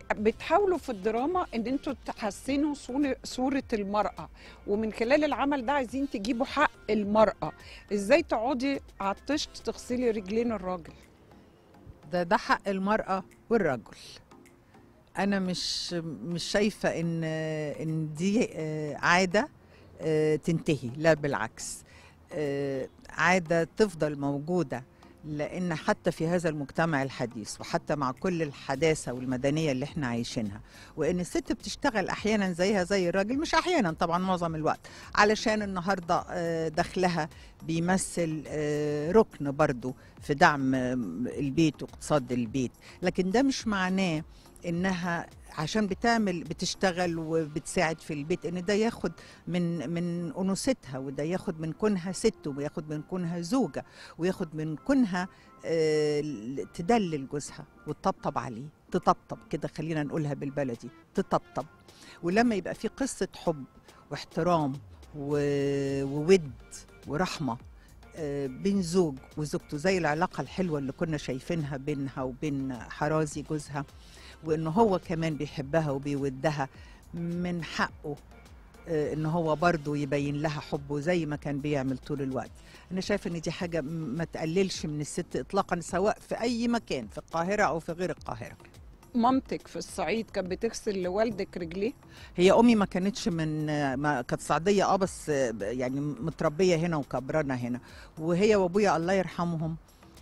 بتحاولوا في الدراما ان انتوا تحسنوا صور- صوره المراه ومن خلال العمل ده عايزين تجيبوا حق المراه ازاي تقعدي على الطشت تغسلي رجلين الراجل ده ده حق المرأة والرجل أنا مش مش شايفة إن إن دي آه، عادة آه، تنتهي لا بالعكس آه، عادة تفضل موجودة لأن حتى في هذا المجتمع الحديث وحتى مع كل الحداثة والمدنية اللي احنا عايشينها وإن الست بتشتغل أحيانا زيها زي الراجل مش أحيانا طبعا معظم الوقت علشان النهاردة آه، دخلها بيمثل آه، ركن برضو في دعم آه، البيت واقتصاد البيت لكن ده مش معناه انها عشان بتعمل بتشتغل وبتساعد في البيت ان ده ياخد من من انوثتها وده ياخد من كونها ست وياخد من كونها زوجه وياخد من كونها آه، تدلل جوزها وتطبطب عليه تطبطب كده خلينا نقولها بالبلدي تطبطب ولما يبقى في قصه حب واحترام و- وود ورحمه آه، بين زوج وزوجته زي العلاقة الحلوة اللي كنا شايفينها بينها وبين حرازي جوزها وإنه هو كمان بيحبها وبيودها من حقه آه، إن هو برضه يبين لها حبه زي ما كان بيعمل طول الوقت أنا شايفة إن دي حاجة م- ما تقللش من الست إطلاقا سواء في أي مكان في القاهرة أو في غير القاهرة مامتك في الصعيد كانت بتغسل لوالدك رجليه هي امي ما كانتش من ما كانت صعيديه اه بس يعني متربيه هنا وكبرانه هنا وهي وابويا الله يرحمهم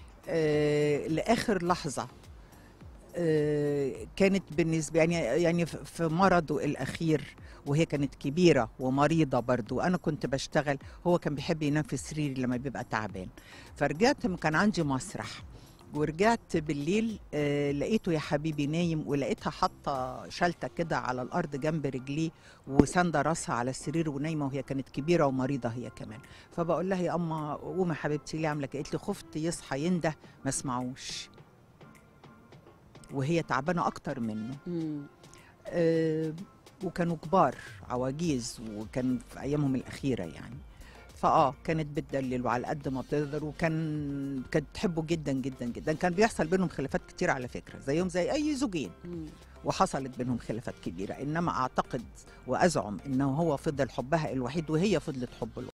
آه لاخر لحظه آه كانت بالنسبه يعني يعني في- في مرضه الاخير وهي كانت كبيره ومريضه برضو انا كنت بشتغل هو كان بيحب ينام في سريري لما بيبقى تعبان فرجعت كان عندي مسرح ورجعت بالليل آه لقيته يا حبيبي نايم ولقيتها حاطه شلته كده على الارض جنب رجليه وساندة راسها على السرير ونايمه وهي كانت كبيره ومريضه هي كمان فبقول لها يا اما قومي يا حبيبتي ليه عامله كده؟ قالت لي خفت يصحى ينده ما اسمعوش وهي تعبانه اكتر منه مم. آه، وكانوا كبار عواجيز وكان في ايامهم الاخيره يعني فاه كانت بتدلل وعلى قد ما بتقدر وكان كانت تحبه جدا جدا جدا كان بيحصل بينهم خلافات كتير على فكره زيهم زي اي زوجين مم. وحصلت بينهم خلافات كبيره انما اعتقد وازعم انه هو فضل حبها الوحيد وهي فضلت حبه الوحيد